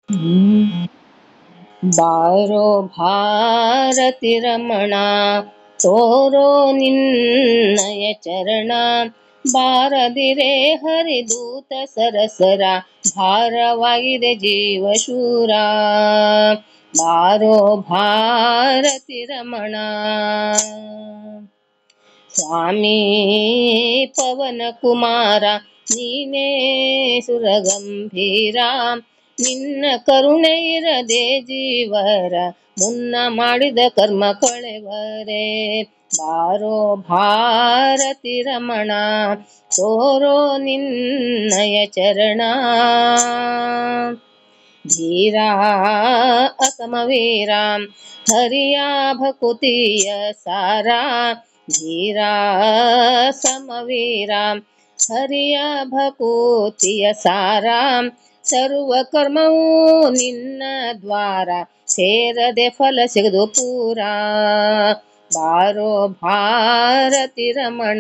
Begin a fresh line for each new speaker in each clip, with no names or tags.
ಬಾರೋ ಭಾರತಿ ರಮಣ ತೋರೋ ನಿನ್ನಯ ಚರಣ ಬಾರದಿರೆ ಹರಿದೂತ ಸರಸರ ಭಾರವಾಗಿದೆ ಜೀವಶೂರ ಬಾರೋ ಭಾರತಿ ರಮಣ ಸ್ವಾಮಿ ಪವನ ಕುಮಾರ ನೀನೇ ಸುರಗಂಭೀರ ನಿನ್ನ ಕರುಣೆ ಇರದೆ ಜೀವರ ಮುನ್ನ ಮಾಡಿದ ಕರ್ಮ ಕೊಳೆವರೆ ಬಾರೋ ಭಾರತಿ ರಮಣ ತೋರೋ ನಿನ್ನಯ ಚರಣ ಧೀರ ಅಕಮವೀರ ಹರಿಯ ಭಕುತಿಯ ಸಾರ ಧೀರ ಸಮವೀರ ಹರಿಯ ಭಕೂತಿಯ ಸಾರ ಸರ್ವ ಕರ್ಮವೂ ನಿನ್ನ ದ್ವಾರ ಸೇರದೆ ಫಲ ಸಿಗದು ಪೂರ ಬಾರೋ ಭಾರತಿ ರಮಣ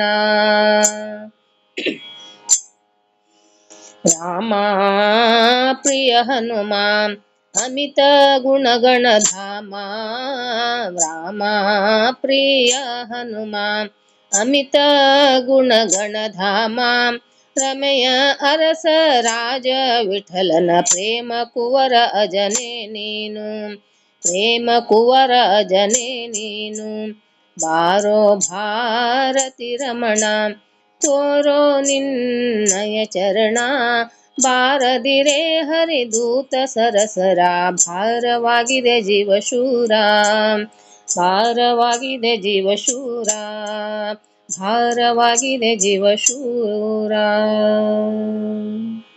ರಾಮ ಪ್ರಿಯ ಹನುಮ ಅಮಿತ ಗುಣಗಣ ಧಾಮ ರಾಮ ಪ್ರಿಯ ಹನುಮ ಅಮಿತ ಗುಣಗಣ ಧಾಮ ರಮೆಯ ಅರಸ ರಾಜ ವಿಠಲನ ಪ್ರೇಮ ಕುವರ ಅಜನೇ ನೀನು ಪ್ರೇಮ ಕುವರ ಅಜನೇ ನೀನು ಬಾರೋ ಭಾರತಿ ರಮಣ ತೋರೋ ನಿನ್ನಯ ಚರಣ ಬಾರದಿರೆ ಹರಿದೂತ ಸರಸರ ಭಾರವಾಗಿದೆ ಜೀವಶೂರ ಭಾರವಾಗಿದೆ ಜೀವಶೂರ ಭಾರವಾಗಿದೆ ಜೀವಶೂರ